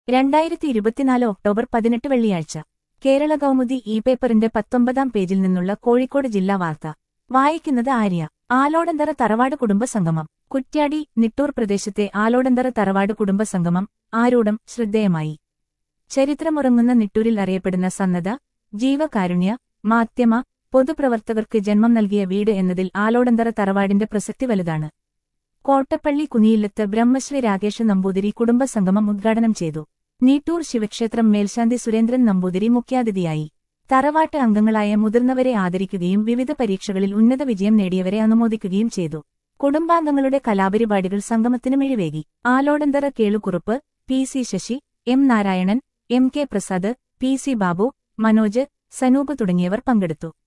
രണ്ടായിരത്തി ഇരുപത്തിനാല് ഒക്ടോബർ പതിനെട്ട് വെള്ളിയാഴ്ച കേരള കൗമുദി ഇ പേപ്പറിന്റെ പത്തൊമ്പതാം പേജിൽ നിന്നുള്ള കോഴിക്കോട് ജില്ലാ വാർത്ത വായിക്കുന്നത് ആര്യ ആലോടന്തറ തറവാട് കുടുംബ സംഗമം കുറ്റ്യാടി നിട്ടൂർ പ്രദേശത്തെ ആലോടന്തറ തറവാട് കുടുംബ സംഗമം ആരൂഢം ശ്രദ്ധേയമായി ചരിത്രമുറങ്ങുന്ന നിട്ടൂരിൽ അറിയപ്പെടുന്ന സന്നദ്ധ ജീവകാരുണ്യ മാധ്യമ പൊതുപ്രവർത്തകർക്ക് ജന്മം നൽകിയ വീട് എന്നതിൽ ആലോടന്തറ തറവാടിന്റെ പ്രസക്തി വലുതാണ് കോട്ടപ്പള്ളി കുനിയില്ലത്ത് ബ്രഹ്മശ്രീ രാകേഷ് നമ്പൂതിരി കുടുംബസംഗമം ഉദ്ഘാടനം ചെയ്തു നീട്ടൂർ ശിവക്ഷേത്രം മേൽശാന്തി സുരേന്ദ്രൻ നമ്പൂതിരി മുഖ്യാതിഥിയായി തറവാട്ട് അംഗങ്ങളായ മുതിർന്നവരെ ആദരിക്കുകയും വിവിധ പരീക്ഷകളിൽ ഉന്നത വിജയം നേടിയവരെ അനുമോദിക്കുകയും ചെയ്തു കുടുംബാംഗങ്ങളുടെ കലാപരിപാടികൾ സംഗമത്തിന് മിഴിവേകി Alodanthara Kelukurup P C Sasi M Narayanan M K Prasad P C Babu Manoj Sanoop തുടങ്ങിയവർ പങ്കെടുത്തു